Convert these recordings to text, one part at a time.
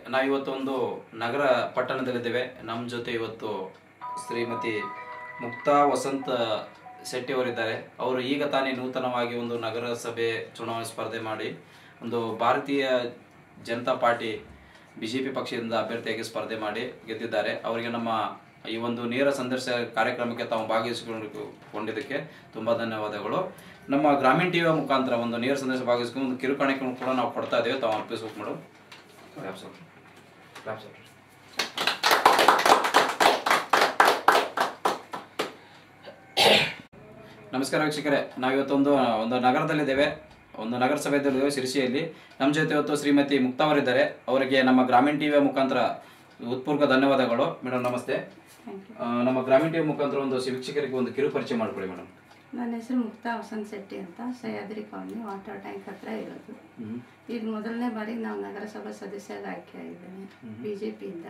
ನಾವಿವತ್ತು ಒಂದು ನಗರ ಪಟ್ಟಣದಲ್ಲಿದ್ದೇವೆ ನಮ್ಮ ಜೊತೆ ಇವತ್ತು ಶ್ರೀಮತಿ ಮುಕ್ತಾ ವಸಂತ ಶೆಟ್ಟಿ ಅವರಿದ್ದಾರೆ ಅವರು ಈಗ ತಾನೇ ನೂತನವಾಗಿ ಒಂದು ನಗರಸಭೆ ಚುನಾವಣೆ ಸ್ಪರ್ಧೆ ಮಾಡಿ ಒಂದು ಭಾರತೀಯ ಜನತಾ ಪಾರ್ಟಿ ಬಿಜೆಪಿ ಪಕ್ಷದಿಂದ ಅಭ್ಯರ್ಥಿಯಾಗಿ ಸ್ಪರ್ಧೆ ಮಾಡಿ ಗೆದ್ದಿದ್ದಾರೆ ಅವರಿಗೆ ನಮ್ಮ ಈ ಒಂದು ನೇರ ಸಂದರ್ಶ ಕಾರ್ಯಕ್ರಮಕ್ಕೆ ತಾವು ಭಾಗವಹಿಸಿಕೊಂಡು ಕೊಂಡಿದ್ದಕ್ಕೆ ತುಂಬಾ ಧನ್ಯವಾದಗಳು ನಮ್ಮ ಗ್ರಾಮೀಣ ಟಿವಿಯ ಮುಖಾಂತರ ಒಂದು ನೇರ ಸಂದೇಶ ಭಾಗವಹಿಸ್ಕೊಂಡು ಒಂದು ಕಿರುಕಾಣಿಕೆಯನ್ನು ಕೂಡ ನಾವು ಕೊಡ್ತಾ ಇದ್ದೇವೆ ತಾವು ಅರ್ಪಿಸ್ಬೇಕು madam clap sir. Clap sir. ನಮಸ್ಕಾರ ವೀಕ್ಷಕರೇ ನಾವಿವತ್ತೊಂದು ಒಂದು ನಗರದಲ್ಲಿದ್ದೇವೆ ಒಂದು ನಗರಸಭೆಯಲ್ಲಿದ್ದೇವೆ ಶಿರ್ಸಿಯಲ್ಲಿ ನಮ್ಮ ಜೊತೆ ಇವತ್ತು ಶ್ರೀಮತಿ ಮುಕ್ತಾ ಅವರಿದ್ದಾರೆ ಅವರಿಗೆ ನಮ್ಮ ಗ್ರಾಮೀಣ ಟಿವಿಯ ಮುಖಾಂತರ ಉತ್ಪೂರ್ವ ಧನ್ಯವಾದಗಳು ಮೇಡಮ್ ನಮಸ್ತೆ ಆ, ನಮ್ಮ ಗ್ರಾಮೀಣ ಟಿವಿ ಮುಖಾಂತರ ಒಂದು ವೀಕ್ಷಕರಿಗೆ ಒಂದು ಕಿರು ಪರಿಚಯ ಮಾಡಿಕೊಡಿ ಮೇಡಮ್ ನನ್ನ ಹೆಸರು ಮುಕ್ತಾ ವಸಂತ್ ಶೆಟ್ಟಿ ಅಂತ ಸಹ್ಯಾದ್ರಿ ಕಾಲನಿ ವಾಟರ್ ಟ್ಯಾಂಕ್ ಹತ್ರ ಇರೋದು ಈಗ ಮೊದಲನೇ ಬಾರಿ ನಾವು ನಗರಸಭಾ ಸದಸ್ಯರಾಗಿ ಆಯ್ಕೆ ಆಗಿದ್ದೇನೆ ಬಿ ಜೆ ಪಿಯಿಂದ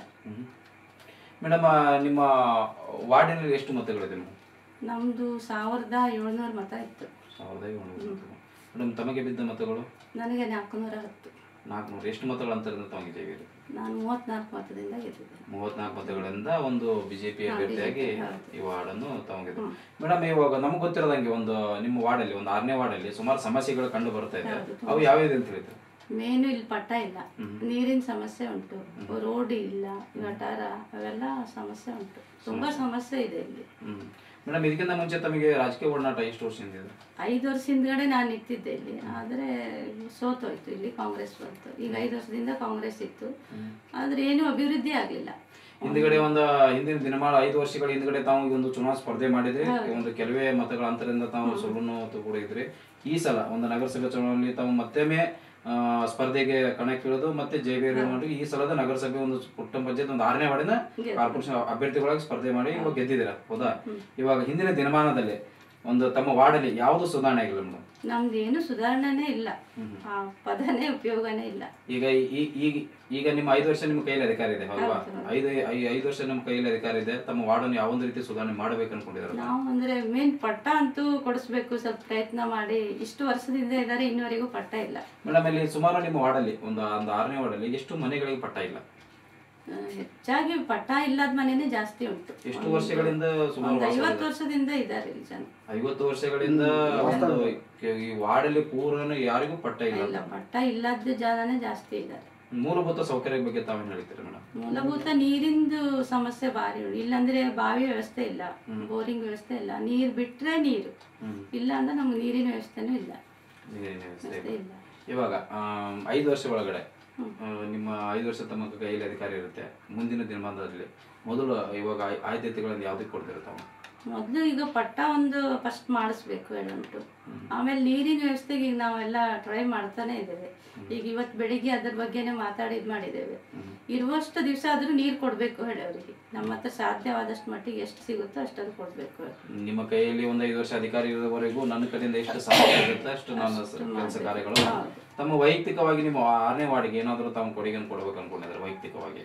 ಮೇಡಮ್ ನಿಮ್ಮ ವಾರ್ಡಿನಲ್ಲಿ ಎಷ್ಟು ಮತಗಳಿದೆ ಮೇಡಮ್ ನಮ್ಮದು ಸಾವಿರದ ಏಳ್ನೂರು ಮತ ಇತ್ತು ಸಾವಿರದ ಏಳ್ನೂರು ಮೇಡಮ್ ತಮಗೆ ಬಿದ್ದ ಮತಗಳು ನನಗೆ ನಾಲ್ಕುನೂರ ಹತ್ತು ನಾಲ್ಕುನೂರು ಎಷ್ಟು ಮತಗಳ ಅಂತರದಿಂದ ತಮಗೆ ಜಯವಿದೆ ನಾನು ಮೂವತ್ತ್ನಾಲ್ಕು ಮತದಿಂದ ಗೆದ್ದಿದ್ದೆ ಮೂವತ್ನಾಲ್ಕು ಮತಗಳಿಂದ ಒಂದು ಬಿಜೆಪಿ ಅಭ್ಯರ್ಥಿಯಾಗಿ ಹೌದು. ಈ ವಾರ್ಡನ್ನು ತಗೊಂಡಿದೆ ಮೇಡಮ್ ಇವಾಗ ನಮ್ಗೆ ಗೊತ್ತಿರೋದಂಗೆ ಒಂದು ನಿಮ್ಮ ವಾರ್ಡಲ್ಲಿ ಒಂದು ಆರನೇ ವಾರ್ಡಲ್ಲಿ ಸುಮಾರು ಸಮಸ್ಯೆಗಳು ಕಂಡು ಬರ್ತಾ ಇದೆ ಹೌದು, ಅವು ಯಾವ್ಯಾವ್ದು ಅಂತ ಹೇಳ್ತಾರೆ ಮೇನು ಇಲ್ಲಿ ಪಟ್ಟ ಇಲ್ಲ ನೀರಿನ ಸಮಸ್ಯೆ ಉಂಟು ರೋಡ್ ಇಲ್ಲ ಗಟಾರ ಅವೆಲ್ಲ ಸಮಸ್ಯೆ ಉಂಟು ತುಂಬಾ ಸಮಸ್ಯೆ ಇದೆ ಇಲ್ಲಿ ಹ್ಮ್ ಮೇಡಮ್ ಇದಕ್ಕಿಂತ ಮುಂಚೆ ತಮಗೆ ರಾಜಕೀಯ ಒಡನಾಟ ಎಷ್ಟು ವರ್ಷದಿಂದ ಇದೆ ಐದು ವರ್ಷ ಹಿಂದ್ಗಡೆ ನಾನು ನಿಂತಿದ್ದೆ ಇಲ್ಲಿ ಆದರೆ ಸೋತೋಯ್ತು ಇಲ್ಲಿ ಕಾಂಗ್ರೆಸ್ ಬಂತು ಈಗ ಐದು ವರ್ಷದಿಂದ ಕಾಂಗ್ರೆಸ್ ಇತ್ತು ಆದ್ರೆ ಏನು ಅಭಿವೃದ್ಧಿ ಆಗಲಿಲ್ಲ ಹಿಂದ್ಗಡೆ ಒಂದು ಹಿಂದಿನ ದಿನಮಾಳ ಐದು ವರ್ಷಗಳ ಹಿಂದ್ಗಡೆ ತಾವು ಈ ಒಂದು ಚುನಾವಣಾ ಸ್ಪರ್ಧೆ ಮಾಡಿದ್ರಿ ಒಂದು ಕೆಲವೇ ಮತಗಳ ಅಂತರದಿಂದ ತಾವು ಸೋಲನ್ನು ತಗೊಂಡಿದ್ರಿ ಈ ಸಲ ಒಂದು ನಗರಸಭೆ ಚುನಾವಣೆಯಲ್ಲಿ ತಾವು ಮತ್ತೊಮ್ಮೆ ಆ, ಸ್ಪರ್ಧೆಗೆ ಕಣಕ್ಕಿಳಿದು ಮತ್ತೆ ಜಯಬೇರಿ ಮಾಡಿ ಈ ಸಲದ ನಗರಸಭೆ ಒಂದು ಪುಟ್ಟ ಪಂಚಾಯತ್ ಒಂದು ಆರನೇ ವಾರ್ಡಿನ ಕಾರ್ಪೊರೇಷನ್ ಅಭ್ಯರ್ಥಿಗಳಾಗಿ ಸ್ಪರ್ಧೆ ಮಾಡಿ ಇವಾಗ ಗೆದ್ದಿದ್ದೀರಾ ಹೌದಾ ಇವಾಗ ಹಿಂದಿನ ದಿನಮಾನದಲ್ಲಿ ಒಂದು ತಮ್ಮ ವಾರ್ಡಲ್ಲಿ ಯಾವುದು ಸುಧಾರಣೆ ಆಗಿಲ್ಲ ಮೇಡಮ್ ನಮ್ದು ಏನು ಸುಧಾರಣೆನೇ ಇಲ್ಲ ಆ ಪದನೇ ಉಪಯೋಗನೇ ಇಲ್ಲ ಈಗ ಈ- ಈಗ ಈಗ ನಿಮ್ಮ ಐದು ವರ್ಷ ನಿಮ್ಮ ಕೈಯಲ್ಲಿ ಅಧಿಕಾರ ಇದೆ ಅಲ್ವಾ ಐದು ಐ- ಐದು ವರ್ಷ ನಿಮ್ಮ ಕೈಯಲ್ಲಿ ಅಧಿಕಾರ ಇದೆ ತಮ್ಮ ವಾರ್ಡನ್ನು ಯಾವೊಂದು ರೀತಿ ಸುಧಾರಣೆ ಮಾಡಬೇಕು ಅನ್ಕೊಂಡಿದ್ದಾರೆ ನಾವು ಅಂದ್ರೆ ಮೇನ್ ಪಟ್ಟ ಅಂತೂ ಕೊಡಿಸ್ಬೇಕು ಸ್ವಲ್ಪ ಪ್ರಯತ್ನ ಮಾಡಿ ಇಷ್ಟು ವರ್ಷದಿಂದ ಇದ್ದಾರೆ ಇನ್ನುವರೆಗೂ ಪಟ್ಟ ಇಲ್ಲ ಮೇಡಮ್ ಇಲ್ಲಿ ಸುಮಾರು ನಿಮ್ಮ ವಾರ್ಡಲ್ಲಿ ಒಂದು ಒಂದು ಆರನೇ ವಾರ್ಡಲ್ಲಿ ಎಷ್ಟು ಮನೆಗಳಿಗೆ ಪಟ್ಟ ಇಲ್ಲ ಆ, ಹೆಚ್ಚಾಗಿ ಪಟ್ಟ ಇಲ್ಲದ ಮನೆನೇ ಜಾಸ್ತಿ ಉಂಟು ಎಷ್ಟು ವರ್ಷಗಳಿಂದ ಸುಮಾರು ಒಂದು ಐವತ್ತು ವರ್ಷದಿಂದ ಇದ್ದಾರೆ ಇಲ್ಲಿ ಜನ ಐವತ್ತು ವರ್ಷಗಳಿಂದ ಒಂದು ಈ ವಾರ್ಡಲ್ಲಿ ಪೂರ್ಣ ಯಾರಿಗೂ ಪಟ್ಟ ಇಲ್ಲ ಇಲ್ಲ ಪಟ್ಟ ಇಲ್ಲದ ಜನನೇ ಜಾಸ್ತಿ ಇದ್ದಾರೆ ಮೂಲಭೂತ ಸೌಕರ್ಯ ಬಗ್ಗೆ ತಾವೇನು ಹೇಳ್ತೀರಿ ಮೇಡಮ್ ಮೂಲಭೂತ ನೀರಿಂದು ಸಮಸ್ಯೆ ಭಾರಿ ಉಂಟು ಇಲ್ಲಾಂದ್ರೆ ಬಾವಿ ವ್ಯವಸ್ಥೆ ಇಲ್ಲ ಬೋರಿಂಗ್ ವ್ಯವಸ್ಥೆ ಇಲ್ಲ ನೀರ್ ಬಿಟ್ರೆ ನೀರು ಇಲ್ಲ ಅಂದ್ರೆ ನಮ್ಗೆ ನೀರಿನ ವ್ಯವಸ್ಥೆನೂ ಇಲ್ಲ ನೀರಿನ ವ್ಯವಸ್ಥೆ ವ್ಯವಸ್ಥೆ ಇಲ್ಲ ಇವಾಗ ಆಮ್, ಐದು ವರ್ಷ ಒಳಗಡೆ ಆ, ನಿಮ್ಮ ಐದು ವರ್ಷ ತಮ್ಮ ಕೈಯಲ್ಲಿ ಅಧಿಕಾರ ಇರುತ್ತೆ ಮುಂದಿನ ದಿನಮಾನದಲ್ಲಿ ಮೊದಲು ಇವಾಗ ಆಯ್- ಆದ್ಯತೆಗಳನ್ನು ಯಾವ್ದಕ್ಕೆ ಕೊಡ್ತೀರ ತಾವು ಮೊದಲು ಈಗ ಪಟ್ಟ ಒಂದು ಫಸ್ಟ್ ಮಾಡಿಸ್ಬೇಕು ಹೇಳುಂಟು ಆಮೇಲೆ ನೀರಿನ ವ್ಯವಸ್ಥೆಗೆ ಈಗ ನಾವೆಲ್ಲ ಟ್ರೈ ಮಾಡ್ತಾನೆ ಇದ್ದೇವೆ ಈಗ ಇವತ್ತು ಬೆಳಿಗ್ಗೆ ಅದ್ರ ಬಗ್ಗೆನೇ ಮಾತಾಡಿ ಇದ್ ಮಾಡಿದ್ದೇವೆ ಇರುವಷ್ಟು ದಿವಸ ಆದ್ರೂ ನೀರು ಕೊಡ್ಬೇಕು ಹೇಳಿ ಅವರಿಗೆ ನಮ್ಮ ಹತ್ರ ಸಾಧ್ಯವಾದಷ್ಟು ಮಟ್ಟಿಗೆ ಎಷ್ಟು ಸಿಗುತ್ತೋ ಅಷ್ಟನ್ನು ಕೊಡ್ಬೇಕು ನಿಮ್ಮ ಕೈಯಲ್ಲಿ ಒಂದು ಐದು ವರ್ಷ ಅಧಿಕಾರ ಇರೋವರೆಗೂ ನನ್ನ ಕಡೆಯಿಂದ ಎಷ್ಟು ಸಹಾಯ ಆಗುತ್ತೆ ಅಷ್ಟು ನನ್ನ ಕೆಲಸ ಕಾರ್ಯಗಳು ತಮ್ಮ ವೈಯಕ್ತಿಕವಾಗಿ ನಿಮ್ಮ ಆರನೇ ವಾರ್ಡಿಗೆ ಏನಾದರೂ ತಾವು ಕೊಡುಗೆಯನ್ನು ಕೊಡ್ಬೇಕು ಅನ್ಕೊಂಡಿದ್ದಾರೆ ವೈಯಕ್ತಿಕವಾಗಿ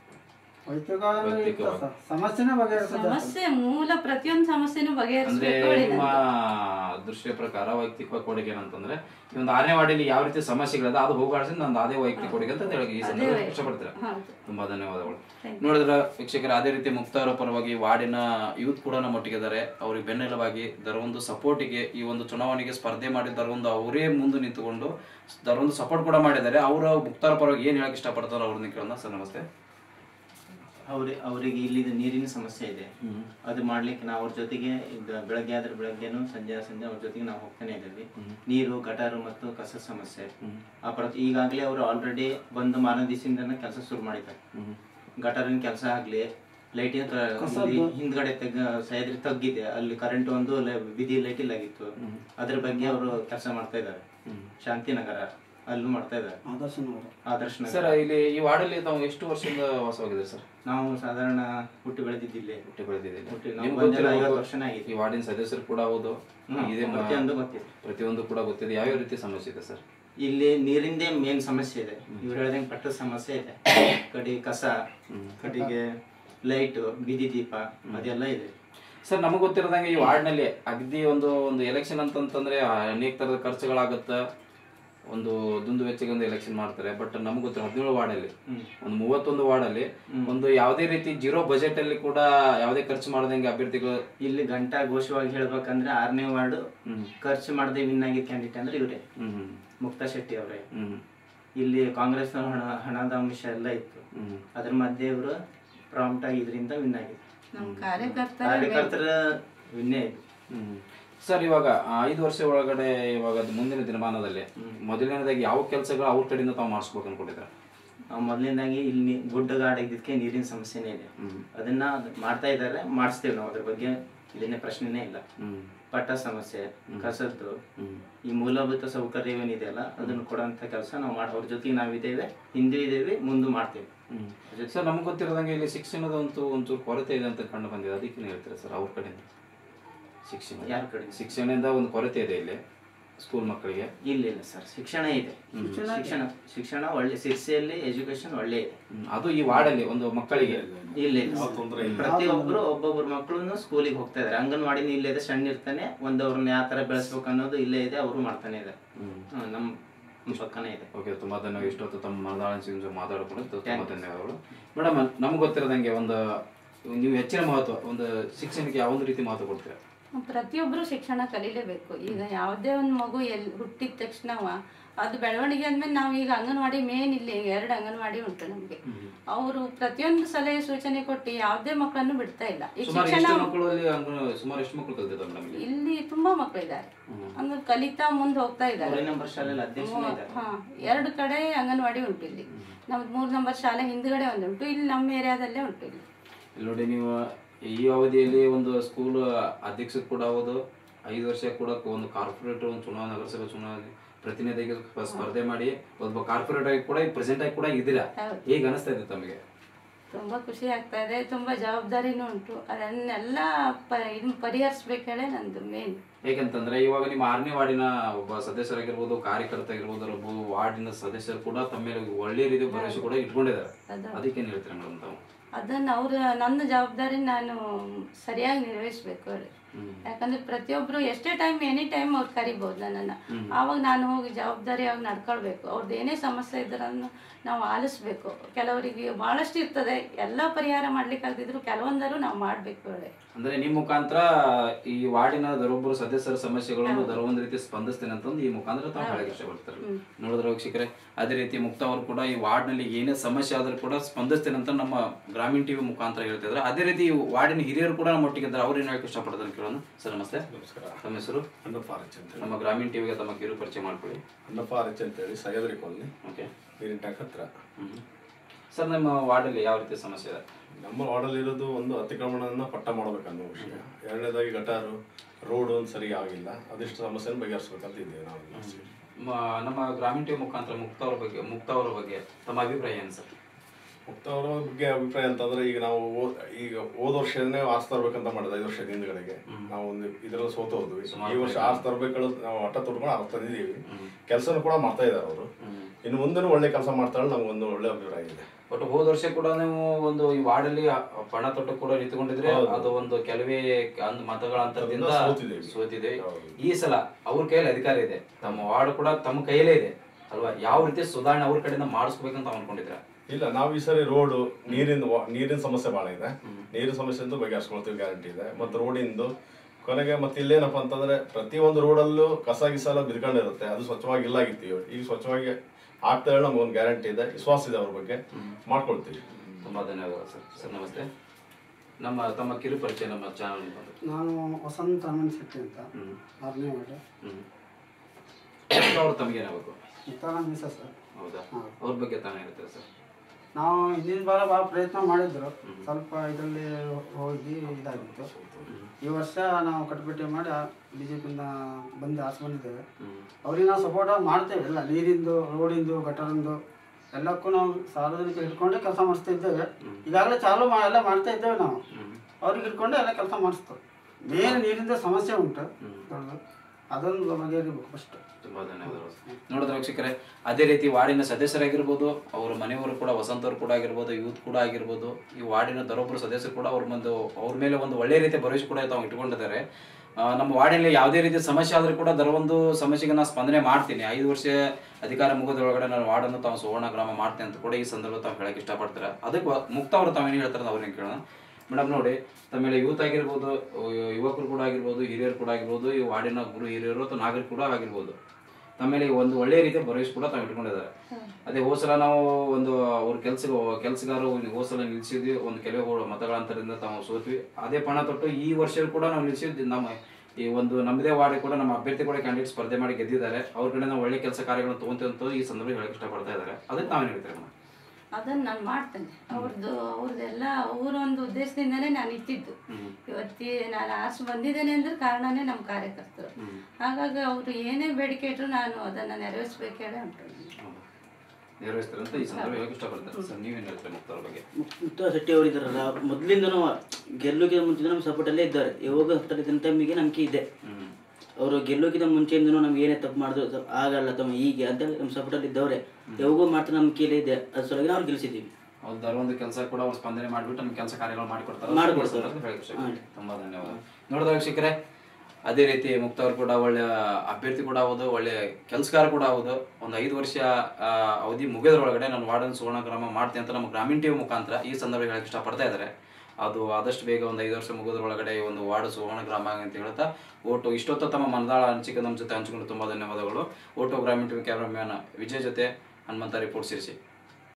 ವೈಯಕ್ತಿಕ ಸಮಸ್ಯೆನೇ ಬಗೆಹರಿಸೋದು ಸಮಸ್ಯೆ ಮೂಲ ಪ್ರತಿಯೊಂದು ಸಮಸ್ಯೆನೂ ಅಂದ್ರೆ ಬಗೆಹರಿಸಬೇಕು ಹೇಳಿ ನಿಮ್ಮ ದೃಷ್ಟಿಯ ಪ್ರಕಾರ ವೈಯಕ್ತಿಕ ಕೊಡುಗೆ ಏನಂತಂದ್ರೆ ಈ ಒಂದು ಆರನೇ ವಾರ್ಡಲ್ಲಿ ಯಾವ ರೀತಿ ಸಮಸ್ಯೆಗಳಿದೆ ಅದು ಹೋಗಾಡಿಸಿ ನಂದು ಅದೇ ವೈಯಕ್ತಿಕ ಕೊಡುಗೆ ಅಂತ ಹೇಳಿ ಈ ಸಂದರ್ಭ ಇಷ್ಟಪಡ್ತೀರಾ ಹೌದು ತುಂಬಾ ಧನ್ಯವಾದಗಳು ನೋಡಿದ್ರ ವೀಕ್ಷಕರ ಅದೇ ರೀತಿ ಮುಕ್ತಾರ ಪರವಾಗಿ ವಾರ್ಡಿನ ಯೂತ್ ಕೂಡ ನಮ್ಮೊಟ್ಟಿಗಿದ್ದಾರೆ ಅವ್ರಿಗೆ ಬೆನ್ನೆಲುಬಾಗಿ ದರವೊಂದು ಸಪೋರ್ಟಿಗೆ ಈ ಒಂದು ಚುನಾವಣೆಗೆ ಸ್ಪರ್ಧೆ ಮಾಡಿ ದರವೊಂದು ಅವರೇ ಮುಂದೆ ನಿಂತುಕೊಂಡು ದರವೊಂದು ಸಪೋರ್ಟ್ ಕೂಡ ಮಾಡಿದ್ದಾರೆ ಅವರ ಮುಕ್ತಾರ ಪರವಾಗಿ ಏನ್ ಹೇಳಕ್ ಇಷ್ಟಪಡ್ತಾರೋ ಅವ್ರನ್ನ ಕೇಳೋಣ ಸರ್ ನಮಸ್ತೆ ಅವ್ರಿ ಅವರಿಗೆ ಇಲ್ಲಿ ನೀರಿನ ಸಮಸ್ಯೆ ಇದೆ ಅದು ಮಾಡ್ಲಿಕ್ಕೆ ನಾವು ಅವ್ರ ಜೊತೆಗೆ ಈಗ ಬೆಳಗ್ಗೆ ಆದ್ರೆ ಬೆಳಗ್ಗೆನು ಸಂಜೆ ಆದ್ರೆ ಸಂಜೆ ಅವ್ರ ಜೊತೆಗೆ ನಾವು ಹೋಗ್ತಾನೆ ಇದ್ದೀವಿ ನೀರು ಗಟಾರು ಮತ್ತು ಕಸ ಸಮಸ್ಯೆ ಆ ಪ್ರತಿ ಈಗಾಗಲೇ ಅವರು ಆಲ್ರೆಡಿ ಬಂದು ಮಾರನೇ ದಿವಸದಿಂದನೇ ಕೆಲಸ ಶುರು ಮಾಡಿದ್ದಾರೆ ಗಟಾರಿನ ಕೆಲಸ ಆಗ್ಲಿ ಲೈಟಿನ ಹಿಂದ್ಗಡೆ ತೆಗ್ ಸಹ್ಯಾದ್ರಿ ತಗ್ಗಿದೆ ಅಲ್ಲಿ ಕರೆಂಟ್ ಒಂದು ಲ- ಬೀದಿ ಲೈಟ್ ಇಲ್ಲ ಆಗಿತ್ತು ಅದ್ರ ಬಗ್ಗೆ ಅವರು ಕೆಲಸ ಮಾಡ್ತಾ ಇದ್ದಾರೆ ಶಾಂತಿನಗರ ಅಲ್ಲೂ ಮಾಡ್ತಾ ಇದ್ದಾರೆ ಆದರ್ಶನವರು ಆದರ್ಶ ನಗರ ಸರ್ ಇಲ್ಲಿ ಈ ವಾರ್ಡಲ್ಲಿ ತಾವು ಎಷ್ಟು ವರ್ಷದಿಂದ ವಾಸವಾಗಿದ್ದೀರಿ ಸರ್ ನಾವು ಸಾಧಾರಣ ಹುಟ್ಟಿ ಬೆಳೆದಿದ್ದಿಲ್ಲೇ ಹುಟ್ಟಿ ಬೆಳೆದಿದ್ದೀರಿ ಹುಟ್ಟಿ ನಾವು ನಿಮ್ಗೆ ಬಂದೆಲ್ಲ ಗೊತ್ತಿರೋ ಐವತ್ತು ವರ್ಷನೇ ಆಗಿದೆ ಈ ವಾರ್ಡಿನ ಸದಸ್ಯರು ಕೂಡ ಹೌದು ಹ್ಮ್, ಇದೇ ಮ- ಪ್ರತಿಯೊಂದು ಗೊತ್ತಿದೆ ಪ್ರತಿಯೊಂದು ಕೂಡ ಗೊತ್ತಿದೆ ಯಾವ್ಯಾವ ರೀತಿ ಸಮಸ್ಯೆ ಇದೆ ಸರ್ ಇಲ್ಲಿ ನೀರಿಂದೇ ಮೇನ್ ಸಮಸ್ಯೆ ಇದೆ ಇವ್ರು ಹೇಳ್ದಂಗೆ ಪಟ್ಟದ ಸಮಸ್ಯೆ ಇದೆ ಕಡಿ ಕಸ ಕಡೆಗೆ ಲೈಟ್ ಬೀದಿ ದೀಪ ಅದೆಲ್ಲ ಇದೆ ಸರ್ ನಮಗೆ ಗೊತ್ತಿರೋದಂಗೆ ಈ ವಾರ್ಡ್ನಲ್ಲಿ ಅಗದಿ ಒಂದು ಒಂದು ಎಲೆಕ್ಷನ್ ಅಂತಂತಂದ್ರೆ ಅನೇಕ ತರದ ಖರ್ಚುಗಳಾಗುತ್ತ ಒಂದು ದುಂದು ವೆಚ್ಚಗೆ ಒಂದು ಎಲೆಕ್ಷನ್ ಮಾಡ್ತಾರೆ ಬಟ್ ನಮ್ಗೆ ಗೊತ್ತಿರೋ ಹದಿನೇಳು ವಾರ್ಡಲ್ಲಿ ಒಂದು ಮೂವತ್ತೊಂದು ವಾರ್ಡಲ್ಲಿ ಒಂದು ಯಾವುದೇ ರೀತಿ ಜೀರೋ ಬಜೆಟ್ ಅಲ್ಲಿ ಕೂಡ ಯಾವುದೇ ಖರ್ಚು ಮಾಡದಂಗೆ ಅಭ್ಯರ್ಥಿಗಳು ಇಲ್ಲಿ ಗಂಟಾ ಘೋಷವಾಗಿ ಹೇಳ್ಬೇಕಂದ್ರೆ ಆರನೇ ವಾರ್ಡ್ ಹ್ಮ್. ಖರ್ಚು ಮಾಡದೆ ವಿನ್ ಆಗಿದ್ದ ಕ್ಯಾಂಡಿಡೇಟ್ ಅಂದ್ರೆ ಇವರೇ ಹ್ಮ್ ಹ್ಮ್ ಮುಕ್ತಾ ಶೆಟ್ಟಿ ಅವರೇ ಹ್ಮ್ ಇಲ್ಲಿ ಕಾಂಗ್ರೆಸ್ ಹಣ ಹಣದ ಅಂಶ ಎಲ್ಲ ಇತ್ತು ಹ್ಮ್ ಅದ್ರ ಮಧ್ಯೆ ಇವರು ಪ್ರಾಂಪ್ಟ್ ಆಗಿ ಇದರಿಂದ ವಿನ್ ಆಗಿದೆ ನಮ್ಮ ಕಾರ್ಯಕರ್ತರ ಕಾರ್ಯಕರ್ತರ ವಿನ್ನೇ ಆಯ್ತು ಹ್ಮ್. ಸರ್ ಇವಾಗ ಆ, ಐದು ವರ್ಷ ಒಳಗಡೆ ಇವಾಗ ಅದು ಮುಂದಿನ ದಿನಮಾನದಲ್ಲಿ ಮೊದಲನೇದಾಗಿ ಯಾವ ಕೆಲಸಗಳು ಅವ್ರ ಕಡೆಯಿಂದ ತಾವು ಮಾಡಿಸ್ಬೇಕು ಅನ್ಕೊಂಡಿದ್ದಾರೆ ನಾವು ಮೊದಲನೇದಾಗಿ ಇಲ್ಲಿ ನೀ- ಗುಡ್ಡಗಾಡು ಇದ್ದಕ್ಕೆ ನೀರಿನ ಸಮಸ್ಯೆನೇ ಇದೆ ಅದನ್ನ ಅದ್ ಮಾಡ್ತಾ ಇದ್ದಾರೆ ಮಾಡಿಸ್ತೇವೆ ನಾವು ಅದ್ರ ಬಗ್ಗೆ ಇದನ್ನೇ ಪ್ರಶ್ನೆನೇ ಇಲ್ಲ ಹ್ಮ್ ಪಟ್ಟ ಸಮಸ್ಯೆ ಕಸದ್ದು ಹ್ಮ್ ಈ ಮೂಲಭೂತ ಸೌಕರ್ಯ ಏನಿದೆಯಲ್ಲ ಅದನ್ನು ಕೊಡುವಂತ ಕೆಲಸ ನಾವು ಮಾಡಿ ಅವ್ರ ಜೊತೆಗೆ ನಾವಿದ್ದೇವೆ ಹಿಂದೆ ಇದ್ದೇವೆ ಮುಂದೆ ಮಾಡ್ತೇವೆ ಹ್ಮ್ ಸರ್ ನಮ್ಗೆ ಗೊತ್ತಿರೋದಂಗೆ ಇಲ್ಲಿ ಶಿಕ್ಷಣದ ಒಂದು ಒಂಚೂರು ಕೊರತೆ ಇದೆ ಅಂತ ಕಂಡು ಬಂದಿದೆ ಅದಕ್ಕೆ ಹೇಳ್ತೀರಾ ಸರ್ ಅವ್ರ ಕಡೆಯಿಂದ ಶಿಕ್ಷಣ ಯಾರ ಕಡೆ ಶಿಕ್ಷಣದಿಂದ ಒಂದು ಕೊರತೆ ಇದೆ ಇಲ್ಲಿ ಸ್ಕೂಲ್ ಮಕ್ಕಳಿಗೆ ಇಲ್ಲ ಇಲ್ಲ ಸರ್ ಶಿಕ್ಷಣ ಇದೆ ಶಿಕ್ಷಣ ಶಿಕ್ಷಣ ಒಳ್ಳೆ ಶಿರ್ಸಿಯಲ್ಲಿ ಎಜುಕೇಶನ್ ಒಳ್ಳೆ ಇದೆ ಹ್ಮ್. ಅದು ಈ ವಾರ್ಡಲ್ಲಿ ಒಂದು ಮಕ್ಕಳಿಗೆ ಇಲ್ಲ ಇಲ್ಲ ಪ್ರತಿಯೊಬ್ರು ಒಬ್ಬೊಬ್ರು ಮಕ್ಕಳು ಸ್ಕೂಲಿಗೆ ಹೋಗ್ತಾ ಇದಾರೆ ಅಂಗನವಾಡಿನೂ ಇಲ್ಲೇ ಇದೆ ಸಣ್ಣ ಇರ್ತಾನೆ ಒಂದು ಅವ್ರನ್ನ ಯಾವ ತರ ಬೆಳೆಸ್ಬೇಕು ಅನ್ನೋದು ಇಲ್ಲೇ ಇದೆ ಅವರು ಮಾಡ್ತಾನೆ ಇದ್ದಾರೆ ಹ್ಮ್, ನಮ್ಮ ನಮ್ಮ ಪಕ್ಕನೇ ಇದೆ ಓಕೆ ತುಂಬಾ ಧನ್ಯವಾದ ಇಷ್ಟೊತ್ತು ತಮ್ಮ ಮನದಾಳ ಮಾತಾಡ್ಕೊಂಡು ತುಂಬಾ ಧನ್ಯವಾದಗಳು ಮೇಡಮ್ ನಮ್ಗೆ ಗೊತ್ತಿರೋದಂಗೆ ಒಂದು ನೀವು ಹೆಚ್ಚಿನ ಮಹತ್ವ ಒಂದು ಶಿಕ್ಷಣಕ್ಕೆ ಯಾವ ಒಂದು ರೀತಿ ಮಹತ್ವ ಕೊಡ್ತೀರಾ ಪ್ರತಿಯೊಬ್ಬರು ಶಿಕ್ಷಣ ಕಲೀಲೇಬೇಕು ಈಗ ಯಾವುದೇ ಒಂದು ಮಗು ಎಲ್ಲಿ ಹುಟ್ಟಿದ ತಕ್ಷಣವ ಅದು ಬೆಳವಣಿಗೆ ಅಂದ್ಮೇಲೆ ನಾವು ಈಗ ಅಂಗನವಾಡಿ ಮೇನ್ ಇಲ್ಲಿ ಎರಡು ಅಂಗನವಾಡಿ ಉಂಟು ನಮಗೆ ಅವರು ಪ್ರತಿಯೊಂದು ಸಲಹೆ ಸೂಚನೆ ಕೊಟ್ಟು ಯಾವುದೇ ಮಕ್ಕಳನ್ನು ಬಿಡ್ತಾ ಇಲ್ಲ ಈಗ ಸುಮಾರು ಶಿಕ್ಷಣ ಎಷ್ಟು ಮಕ್ಕಳು ಅಲ್ಲಿ ಅಂಗ- ಸುಮಾರು ಎಷ್ಟು ಮಕ್ಕಳು ಕಲ್ತಿದ್ದಾರೆ ಮೇಡಮ್ ಇಲ್ಲಿ ಇಲ್ಲಿ ತುಂಬಾ ಮಕ್ಕಳಿದ್ದಾರೆ ಅಂದ್ರೆ ಕಲಿತಾ ಮುಂದೆ ಹೋಗ್ತಾ ಇದ್ದಾರೆ ಮೂರನೇ ನಂಬರ್ ಶಾಲೆಯಲ್ಲಿ ಅಧ್ಯಕ್ಷನೇ ಇದ್ದಾರೆ ಹಾ ಎರಡು ಕಡೆ ಅಂಗನವಾಡಿ ಉಂಟು ಇಲ್ಲಿ ನಮ್ದು ಮೂರ್ ನಂಬರ್ ಶಾಲೆ ಹಿಂದ್ಗಡೆ ಒಂದು ಉಂಟು ಇಲ್ಲಿ ನಮ್ಮ ಏರಿಯಾದಲ್ಲೇ ಉಂಟು ಇಲ್ಲಿ ಇಲ್ಲಿ ನೋಡಿ ನೀವು ಈ ಅವಧಿಯಲ್ಲಿ ಒಂದು ಸ್ಕೂಲ್ ಅಧ್ಯಕ್ಷರು ಕೂಡ ಹೌದು ಐದು ವರ್ಷ ಕೂಡ ಒಂದು ಕಾರ್ಪೊರೇಟ್ ಒಂದು ಚುನಾವಣೆ ನಗರಸಭೆ ಚುನಾವಣೆ ಪ್ರತಿನಿಧಿಗೆ ಸ್ಪ- ಸ್ಪರ್ಧೆ ಮಾಡಿ ಒಬ್ಬ ಕಾರ್ಪೊರೇಟ್ ಆಗಿ ಕೂಡ ಪ್ರೆಸೆಂಟ್ ಆಗಿ ಕೂಡ ಇದ್ದೀರಾ ಹೌದು. ಹೇಗೆ ಅನಿಸ್ತಾ ಇದೆ ತಮಗೆ ತುಂಬಾ ಖುಷಿ ಆಗ್ತಾ ಇದೆ ತುಂಬಾ ಜವಾಬ್ದಾರಿನೂ ಉಂಟು ಅದನ್ನೆಲ್ಲ ಪ ಇದನ್ನ ಪರಿಹರಿಸ್ಬೇಕು ಹೇಳಿ ನಂದು ಮೇನ್ ಹೇಗಂತಂದ್ರೆ ಇವಾಗ ನಿಮ್ಮ ಆರನೇ ವಾರ್ಡಿನ ಒಬ್ಬ ಸದಸ್ಯರಾಗಿರ್ಬೋದು ಕಾರ್ಯಕರ್ತ ಆಗಿರ್ಬೋದು ಒಬ್ಬ ವಾರ್ಡಿನ ಸದಸ್ಯರು ಕೂಡ ತಮ್ಮ ಮೇಲೆ ಒಳ್ಳೆ ರೀತಿ ಭರವಸೆ ಕೂಡ ಇಟ್ಕೊಂಡಿದ್ದಾರೆ ಅದು ಅದಕ್ಕೇನು ಹೇಳ್ತೀರಾ ಮೇಡಮ್ ತಾವು ಅದನ್ನ ಅವ್ರ ನನ್ನ ಜವಾಬ್ದಾರಿ ನಾನು ಸರಿಯಾಗಿ ನಿರ್ವಹಿಸ್ಬೇಕು ಹೇಳಿ ಯಾಕಂದ್ರೆ ಪ್ರತಿಯೊಬ್ರು ಎಷ್ಟೇ ಟೈಮ್ ಎನಿ ಟೈಮ್ ಅವ್ರು ಕರಿಬಹುದು ನನ್ನನ್ನ ಆವಾಗ ನಾನು ಹೋಗಿ ಜವಾಬ್ದಾರಿಯಾಗಿ ನಡ್ಕೊಳ್ಬೇಕು ಅವ್ರದ್ದು ಏನೇ ಸಮಸ್ಯೆ ಇದ್ರನ್ನು ನಾವು ಆಲಿಸ್ಬೇಕು ಕೆಲವರಿಗೆ ಬಹಳಷ್ಟು ಇರ್ತದೆ ಎಲ್ಲ ಪರಿಹಾರ ಮಾಡ್ಲಿಕ್ಕೆ ಆಗದಿದ್ರು ಕೆಲವೊಂದರು ನಾವು ಮಾಡ್ಬೇಕು ಹೇಳಿ ಅಂದ್ರೆ ನಿಮ್ ಮುಖಾಂತರ ಈ ವಾರ್ಡಿನ ದರೊಬ್ಬರು ಸದಸ್ಯರ ಸಮಸ್ಯೆಗಳನ್ನು ದರೊಂದು ರೀತಿ ಸ್ಪಂದಿಸ್ತೇನೆ ಅಂತಂದು ಈ ಮುಖಾಂತರ ತಾವು ಹೇಳಕ್ ಇಷ್ಟಪಡ್ತಾರೆ ನೋಡಿದ್ರೆ ವೀಕ್ಷಕರೇ ಅದೇ ರೀತಿ ಮುಕ್ತ ಅವರು ಕೂಡ ಈ ವಾರ್ಡ್ ನಲ್ಲಿ ಏನೇ ಸಮಸ್ಯೆ ಆದ್ರೂ ಕೂಡ ಸ್ಪಂದಿಸ್ತೇನೆ ಅಂತ ನಮ್ಮ ಗ್ರಾಮೀಣ ಟಿವಿ ಮುಖಾಂತರ ಹೇಳ್ತಿದ್ರು ಅದೇ ರೀತಿ ಈ ವಾರ್ಡಿನ ಹಿರಿಯರು ಕೂಡ ನಮ್ಮ ಒಟ್ಟಿಗೆ ಇದ್ದಾರೆ ಅವ್ರು ಏನ್ ಹೇಳಕ್ ಇಷ್ಟಪಡ್ತಾರೆ ಕೇಳೋಣ ಸರ್ ನಮಸ್ತೆ ತಮ್ಮ ಹೆಸರು ಅನ್ನಪ್ಪ ಆರ್ಚ್ ಅಂತ ಹೇಳಿ ನಮ್ಮ ಗ್ರಾಮೀಣ ಟಿವಿಗೆ ತಮ್ಮ ಕಿರು ಪರಿಚಯ ಮಾಡ್ಕೊಳ್ಳಿ ಅನ್ನಪ್ಪ ಆರ್ಚ್ ಅಂತ ಹೇಳಿ ಸಹ್ಯಾದ್ರಿ ಕಾಲನಿ ಓಕೆ ನೀರಿನ ಟ್ಯಾಂಕ್ ಹತ್ರ ಸರ್ ನಮ್ಮ ವಾರ್ಡಲ್ಲಿ ಯಾವ ರೀತಿ ಸಮಸ್ಯೆ ಇದೆ ನಮ್ಮ ವಾರ್ಡಲ್ಲಿ ಇರೋದು ಒಂದು ಅತಿಕ್ರಮಣನ ಪಟ್ಟ ಮಾಡಬೇಕನ್ನೋ ವಿಷಯ ಎರಡನೇದಾಗಿ ಗಟಾರು ರೋಡ್ ಒಂದು ಸರಿ ಆಗಿಲ್ಲ ಅದೆಷ್ಟು ಸಮಸ್ಯೆನ ಬಗೆಹರಿಸ್ಬೇಕಂತ ಇದ್ದೇವೆ ನಾವು ಎಲ್ಲ ಸೇರಿ. ಮ- ನಮ್ಮ ಗ್ರಾಮೀಣ ಟಿವಿ ಮುಖಾಂತರ ಮುಕ್ತ ಅವ್ರ ಬಗ್ಗೆ ಮುಕ್ತ ಅವರ ಬಗ್ಗೆ ತಮ್ಮ ಅಭಿಪ್ರಾಯ ಏನು ಸರ್ ಮುಕ್ತ ಅವರ ಬಗ್ಗೆ ಅಭಿಪ್ರಾಯ ಅಂತಂದ್ರೆ ಈಗ ನಾವು ಓ- ಈಗ ಹೋದ ವರ್ಷನೇ ಆರ್ಸ್ ತರ್ಬೇಕಂತ ಮಾಡಿದ ಐದು ವರ್ಷದ ಹಿಂದ್ಗಡೆಗೆ ನಾವು ಒಂದು ಇದರಲ್ಲಿ ಸೋತು ಹೋದ್ವಿ ಈ ವರ್ಷ ಆರ್ಸ್ ತರಬೇಕು ನಾವು ಹಠ ತೊಟ್ಕೊಂಡು ಆರ್ಸ್ ತಂದಿದ್ದೀವಿ ಕೆಲಸನೂ ಕೂಡ ಮಾಡ್ತಾ ಇದ್ದಾರೆ ಅವರು ಇನ್ನು ಮುಂದೆನೂ ಒಳ್ಳೆ ಕೆಲಸ ಮಾಡ್ತಾಳೆ ನಮ್ಗೆ ಒಂದು ಒಳ್ಳೆ ಅಭಿಪ್ರಾಯ ಇದೆ ಬಟ್ ಹೋದ ವರ್ಷ ಕೂಡ ನೀವು ಒಂದು ಈ ವಾರ್ಡಲ್ಲಿ ಪಣ ತೊಟ್ಟು ಕೂಡ ನಿಂತ್ಕೊಂಡಿದ್ರೆ ಅದು ಒಂದು ಕೆಲವೇ ಒಂದು ಮತಗಳ ಅಂತರದಿಂದ ಸೋತಿದ್ದೇವೆ. ಸೋತಿದೆ ಈ ಸಲ ಅವ್ರ ಕೈಯಲ್ಲಿ ಅಧಿಕಾರ ಇದೆ ತಮ್ಮ ವಾರ್ಡ್ ಕೂಡ ತಮ್ಮ ಕೈಯಲ್ಲೇ ಇದೆ ಅಲ್ವಾ ಯಾವ ರೀತಿ ಸುಧಾರಣೆ ಅವ್ರ ಕಡೆಯಿಂದ ಮಾಡಿಸ್ಬೇಕಂತ ಅನ್ಕೊಂಡಿದ್ರ ಇಲ್ಲ ನಾವು ಈ ಸರಿ ರೋಡ್ ನೀರಿನ ವ- ನೀರಿನ ಸಮಸ್ಯೆ ಭಾಳ ಇದೆ ನೀರಿನ ಸಮಸ್ಯೆ ಅಂತೂ ಬಗೆಹರಿಸ್ಕೊಳ್ತೀವಿ ಗ್ಯಾರಂಟಿ ಇದೆ ಮತ್ತು ರೋಡಿಂದು ಕೊನೆಗೆ ಮತ್ತೆ ಇಲ್ಲೇನಪ್ಪ ಅಂತಂದ್ರೆ ಪ್ರತಿಯೊಂದು ರೋಡಲ್ಲೂ ಕಸ ಗಿಸ ಎಲ್ಲ ಬಿದ್ಕೊಂಡಿರುತ್ತೆ ಅದು ಸ್ವಚ್ಛವಾಗಿ ಇಲ್ಲ ಆಗಿತ್ತು ಈಗ ಸ್ವಚ್ಛವಾಗಿ ಆಗ್ತಾ ಹೇಳಿ ನಮ್ಗೆ ಒಂದು ಗ್ಯಾರಂಟಿ ಇದೆ ವಿಶ್ವಾಸ ಇದೆ ಅವ್ರ ಬಗ್ಗೆ ಮಾಡ್ಕೊಳ್ತೀವಿ ತುಂಬಾ ಧನ್ಯವಾದಗಳು ಸರ್ ಸರ್ ನಮಸ್ತೆ ನಮ್ಮ ತಮ್ಮ ಕಿರು ಪರಿಚಯ ನಮ್ಮ ಚಾನಲ್ ನಾನು ವಸಂತ ಹನುಮನ್ ಶೆಟ್ಟಿ ಅಂತ ಹ್ಮ್ ಆರನೇ ವಾರ್ಡ್ ಹ್ಮ್ ಅವ್ರು ತಮಗೇನಾಗಬೇಕು ಮುತ್ತಾನ ಮೀಸ ಸರ್ ಹೌದಾ ಹಾ. ಅವ್ರ ಬಗ್ಗೆ ತಾನೇ ಹೇಳ್ತಾರೆ ಸರ್ ನಾವು ಹಿಂದಿನ ಬಾರ ಭಾಳ ಪ್ರಯತ್ನ ಮಾಡಿದ್ರು ಸ್ವಲ್ಪ ಇದರಲ್ಲಿ ಹೋಗಿ ಇದಾಗಿತ್ತು ಈ ವರ್ಷ ನಾವು ಕಟಪಟ್ಟಿ ಮಾಡಿ ಬಿ ಜೆ ಪಿಯಿಂದ ಬಂದು ಆಸೆ ಬಂದಿದ್ದೇವೆ ಅವ್ರಿಗೆ ನಾವು ಸಪೋರ್ಟ್ ಮಾಡ್ತೇವೆ ಎಲ್ಲ ನೀರಿಂದು ರೋಡಿಂದು ಗಟರಿಂದು ಎಲ್ಲಕ್ಕೂ ನಾವು ಸಾರ್ವಜನಿಕ ಹಿಡ್ಕೊಂಡೇ ಕೆಲಸ ಮಾಡಿಸ್ತಾ ಇದ್ದೇವೆ ಈಗಾಗಲೇ ಚಾಲು ಮಾ ಎಲ್ಲ ಮಾಡ್ತಾ ಇದ್ದೇವೆ ನಾವು ಅವ್ರಿಗೆ ಹಿಡ್ಕೊಂಡೆ ಎಲ್ಲ ಕೆಲಸ ಮಾಡಿಸ್ತೇವೆ ಮೇನ್ ನೀರಿಂದ ಸಮಸ್ಯೆ ಉಂಟು ದೊಡ್ಡದು ಅದೊಂದು ಬಗೆಹರಿಬೇಕು ಫಸ್ಟ್ ತುಂಬಾ ಧನ್ಯವಾದಗಳು ನೋಡಿದ್ರೆ ವೀಕ್ಷಕರೇ ಅದೇ ರೀತಿ ವಾರ್ಡಿನ ಸದಸ್ಯರಾಗಿರ್ಬೋದು ಅವ್ರ ಮನೆಯವರು ಕೂಡ ವಸಂತವ್ರು ಕೂಡ ಆಗಿರ್ಬೋದು ಯೂತ್ ಕೂಡ ಆಗಿರ್ಬೋದು ಈ ವಾರ್ಡಿನ ದರೊಬ್ಬರು ಸದಸ್ಯರು ಕೂಡ ಅವ್ರ ಒಂದು ಅವ್ರ ಮೇಲೆ ಒಂದು ಒಳ್ಳೆ ರೀತಿಯ ಭರವಸೆ ಕೂಡ ತಾವು ಇಟ್ಕೊಂಡಿದ್ದಾರೆ ಆ, ನಮ್ಮ ವಾರ್ಡಿನಲ್ಲಿ ಯಾವುದೇ ರೀತಿಯ ಸಮಸ್ಯೆ ಆದರೂ ಕೂಡ ದರವೊಂದು ಸಮಸ್ಯೆಗೆ ನಾನು ಸ್ಪಂದನೆ ಮಾಡ್ತೀನಿ ಐದು ವರ್ಷ ಅಧಿಕಾರ ಮುಗಿದೊಳಗಡೆ ನಾನು ವಾರ್ಡನ್ನು ತಾವು ಸುವರ್ಣ ಗ್ರಾಮ ಮಾಡ್ತೀನಿ ಅಂತ ಕೂಡ ಈ ಸಂದರ್ಭ ತಾವು ಹೇಳಕ್ಕೆ ಇಷ್ಟಪಡ್ತಾರೆ ಅದಕ್ಕೆ ವ- ಮುಕ್ತ ಅವರು ತಾವೇನು ಹೇಳ್ತಾರೆ ಅಂತ ಅವ್ರನ್ನ ಕೇಳೋಣ ಮೇಡಮ್ ನೋಡಿ ತಮ್ಮೇಲೆ ಯೂತ್ ಆಗಿರ್ಬೋದು ಯು- ಯುವಕರು ಕೂಡ ಆಗಿರ್ಬೋದು ಹಿರಿಯರು ಕೂಡ ಆಗಿರ್ಬೋದು ಈ ವಾರ್ಡಿನ ಗುರು ಹಿರಿಯರು ಅಥವಾ ನಾಗರಿಕರು ಕೂಡ ಆಗಿರ್ಬೋದು ತಮ್ಮೇಲೆ ಒಂದು ಒಳ್ಳೆಯ ರೀತಿಯ ಭರವಸೆ ಕೂಡ ತಾವು ಇಟ್ಕೊಂಡಿದ್ದಾರೆ ಅದೇ ಹೋದ ಸಲ ನಾವು ಒಂದು ಅವ್ರ ಕೆಲಸ ಕೆಲಸಗಾರರು ಹೋದ ಸಲ ನಿಲ್ಸಿದ್ವಿ ಒಂದು ಕೆಲವು ಮತಗಳ ಅಂತರದಿಂದ ತಾವು ಸೋತ್ವಿ ಅದೇ ಪಣ ತೊಟ್ಟು ಈ ವರ್ಷ ಕೂಡ ನಾವು ನಿಲ್ಸಿದ್ವಿ ನಮ್ಮ ಈ ಒಂದು ನಮ್ಮದೇ ವಾರ್ಡ್ ಕೂಡ ನಮ್ಮ ಅಭ್ಯರ್ಥಿ ಕೂಡ ಕ್ಯಾಂಡಿಡೇಟ್ ಸ್ಪರ್ಧೆ ಮಾಡಿ ಗೆದ್ದಿದ್ದಾರೆ ಅವ್ರ ಕಡೆ ನಾವು ಒಳ್ಳೆ ಕೆಲಸ ಕಾರ್ಯಗಳನ್ನು ತಗೊಂತೀವಿ ಅಂತ ಈ ಸಂದರ್ಭ ಹೇಳಕ್ ಇಷ್ಟಪಡ್ತಾ ಇದ್ದಾರೆ ಅದಕ್ಕೆ ನಾವೇನು ಹೇಳ್ತೀವಿ ಮೇಡಮ್ ಅದನ್ನ ನಾನು ಮಾಡ್ತೇನೆ ಅವ್ರದ್ದು ಅವ್ರದ್ದೆಲ್ಲ ಅವರ ಒಂದು ಉದ್ದೇಶದಿಂದನೇ ನಾನು ಇಟ್ಟಿದ್ದು ಇವತ್ತಿ ನಾನು ಆರ್ಸ್ ಬಂದಿದ್ದೇನೆ ಅಂದ್ರೆ ಕಾರಣನೇ ನಮ್ಮ ಕಾರ್ಯಕರ್ತರು ಹಾಗಾಗಿ ಅವರು ಏನೇ ಬೇಡಿಕೆ ಇಟ್ಟರು ನಾನು ಅದನ್ನು ನೆರವೇರಿಸ್ಬೇಕೇಳಿ ಉಂಟು ನೆರವೇರಿಸ್ತಾರೆ ಅಂತ ಈ ಸಂದರ್ಭ ಹೇಳಕ್ ಇಷ್ಟಪಡ್ತಾರೆ ಸರ್ ನೀವೇನು ಹೇಳ್ತೀರಿ ಮುಕ್ತವ್ರ ಬಗ್ಗೆ ಮುಕ್ತ ಶೆಟ್ಟಿ ಅವರು ಇದ್ದಾರಲ್ಲ ಮೊದಲಿಂದನೂ ಗೆಲ್ಲೋಕ್ಕಿಂತ ಮುಂಚೆ ನಮ್ಮ ಸಪೋರ್ಟಲ್ಲೇ ಇದ್ದಾರೆ ಯಾವಾಗ ಇದ್ದ ಟೈಮಿಗೆ ನಂಬಿಕೆ ಇದೆ ಹ್ಮ್ ಅವರು ಗೆಲ್ಲೋಕ್ಕಿಂತ ಮುಂಚೆಯಿಂದನೂ ನಮ್ಗೆ ಏನೇ ತಪ್ಪು ಮಾಡಿದ್ರು ತ- ಆಗಲ್ಲ ತಮ್ಮ ಹೀಗೆ ಅಂತ ನಮ್ಮ ಸಪೋರ್ಟಲ್ಲಿ ಇದ್ದವ್ರೆ ಯಾವಾಗೂ ಮಾಡ್ತಾ ನಂಬಿಕೆಯಲ್ಲೇ ಇದೆ ಅದ್ರ ಸಲುವಾಗಿ ನಾವು ಗೆಲ್ಸಿದ್ದೀವಿ ಅವ್ರು ಒಂದು ಕೆಲಸ ಕೂಡ ಅವ್ರು ಸ್ಪಂದನೆ ಮಾಡಿಬಿಟ್ಟು ನಮ್ಮ ಕೆಲಸ ಕಾರ್ಯಗಳು ಮಾಡಿಕೊಡ್ತಾರೆ ಮಾಡ್ಕೊಡ್ತಾರೆ. ಅಂತ ಹೇಳಕ್ ಇಷ್ಟಪಡ್ತೀನಿ. ತುಂಬಾ ಧನ್ಯವಾದ ನೋಡಿದ ವೀಕ್ಷಕರೇ ಅದೇ ರೀತಿ ಮುಕ್ತವ್ರು ಕೂಡ ಒಳ್ಳೆ ಅಭ್ಯರ್ಥಿ ಕೂಡ ಹೌದು ಒಳ್ಳೆ ಕೆಲಸಗಾರ ಕೂಡ ಹೌದು ಒಂದು ಐದು ವರ್ಷ ಆ, ಅವಧಿ ಮುಗಿದ್ರೊಳಗಡೆ ನಾನು ವಾರ್ಡನ್ ಸುವರ್ಣ ಗ್ರಾಮ ಮಾಡ್ತೀನಿ ಅಂತ ನಮ್ಮ ಗ್ರಾಮೀಣ ಟಿವಿ ಮುಖಾಂತರ ಈ ಸಂದರ್ಭ ಹೇಳಕ್ ಇಷ್ಟಪಡ್ತಾ ಇದ್ದಾರೆ ಅದು ಆದಷ್ಟು ಬೇಗ ಒಂದು ಐದು ವರ್ಷ ಮುಗಿದ್ರೊಳಗಡೆ ಈ ಒಂದು ವಾರ್ಡ್ ಸುವರ್ಣ ಗ್ರಾಮ ಅಂತ ಹೇಳ್ತಾ ಓಟು ಇಷ್ಟೊತ್ತು ತಮ್ಮ ಮನದಾಳ ಹಂಚಿಕೆ ನಮ್ಮ ಜೊತೆ ಹಂಚಿಕೊಂಡು ತುಂಬಾ ಧನ್ಯವಾದಗಳು ಓಟು ಗ್ರಾಮೀಣ ಟಿವಿ ಕ್ಯಾಮ್ರಾಮ್ಯಾನ್ ವಿಜಯ್ ಜೊತೆ ಹನುಮಂತ ರಿಪೋರ್ಟ್ ಸಿರಿಸಿ